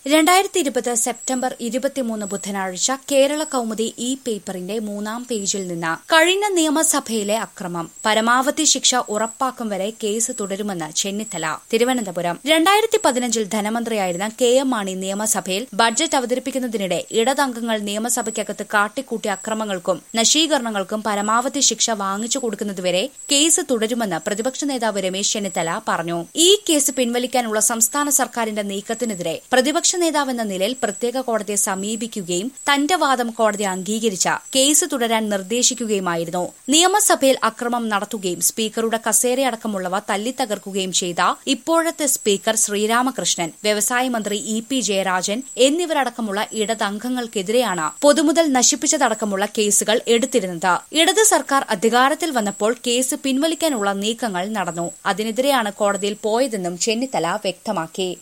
രണ്ടായിരത്തി ഇരുപത് സെപ്റ്റംബർ ഇരുപത്തിമൂന്ന് ബുധനാഴ്ച കേരള കൗമുദി ഇ പേപ്പറിന്റെ മൂന്നാം പേജിൽ നിന്ന് കഴിഞ്ഞ നിയമസഭയിലെ അക്രമം പരമാവധി ശിക്ഷ ഉറപ്പാക്കും വരെ കേസ് തുടരുമെന്ന് ചെന്നിത്തല തിരുവനന്തപുരം രണ്ടായിരത്തി പതിനഞ്ചിൽ ധനമന്ത്രിയായിരുന്ന കെ എം മാണി നിയമസഭയിൽ ബഡ്ജറ്റ് അവതരിപ്പിക്കുന്നതിനിടെ ഇടതംഗങ്ങൾ നിയമസഭയ്ക്കകത്ത് കാട്ടിക്കൂട്ടിയ അക്രമങ്ങൾക്കും നശീകരണങ്ങൾക്കും പരമാവധി ശിക്ഷ വാങ്ങിച്ചു കൊടുക്കുന്നതുവരെ കേസ് തുടരുമെന്ന് പ്രതിപക്ഷ നേതാവ് രമേശ് ചെന്നിത്തല പറഞ്ഞു ഈ കേസ് പിൻവലിക്കാനുള്ള സംസ്ഥാന സർക്കാരിന്റെ നീക്കത്തിനെതിരെ പ്രതിപക്ഷ നേതാവെന്ന നിലയിൽ പ്രത്യേക കോടതിയെ സമീപിക്കുകയും തന്റെ വാദം കോടതി അംഗീകരിച്ച കേസ് തുടരാൻ നിർദ്ദേശിക്കുകയുമായിരുന്നു നിയമസഭയിൽ അക്രമം നടത്തുകയും സ്പീക്കറുടെ കസേരയടക്കമുള്ളവ തല്ലിത്തകർക്കുകയും ചെയ്ത ഇപ്പോഴത്തെ സ്പീക്കർ ശ്രീരാമകൃഷ്ണൻ വ്യവസായ മന്ത്രി ഇ പി ജയരാജൻ എന്നിവരടക്കമുള്ള ഇടതംഗങ്ങൾക്കെതിരെയാണ് പൊതുമുതൽ നശിപ്പിച്ചതടക്കമുള്ള കേസുകൾ എടുത്തിരുന്നത് ഇടത് സർക്കാർ അധികാരത്തിൽ വന്നപ്പോൾ കേസ് പിൻവലിക്കാനുള്ള നീക്കങ്ങൾ നടന്നു അതിനെതിരെയാണ് കോടതിയിൽ പോയതെന്നും ചെന്നിത്തല വ്യക്തമാക്കി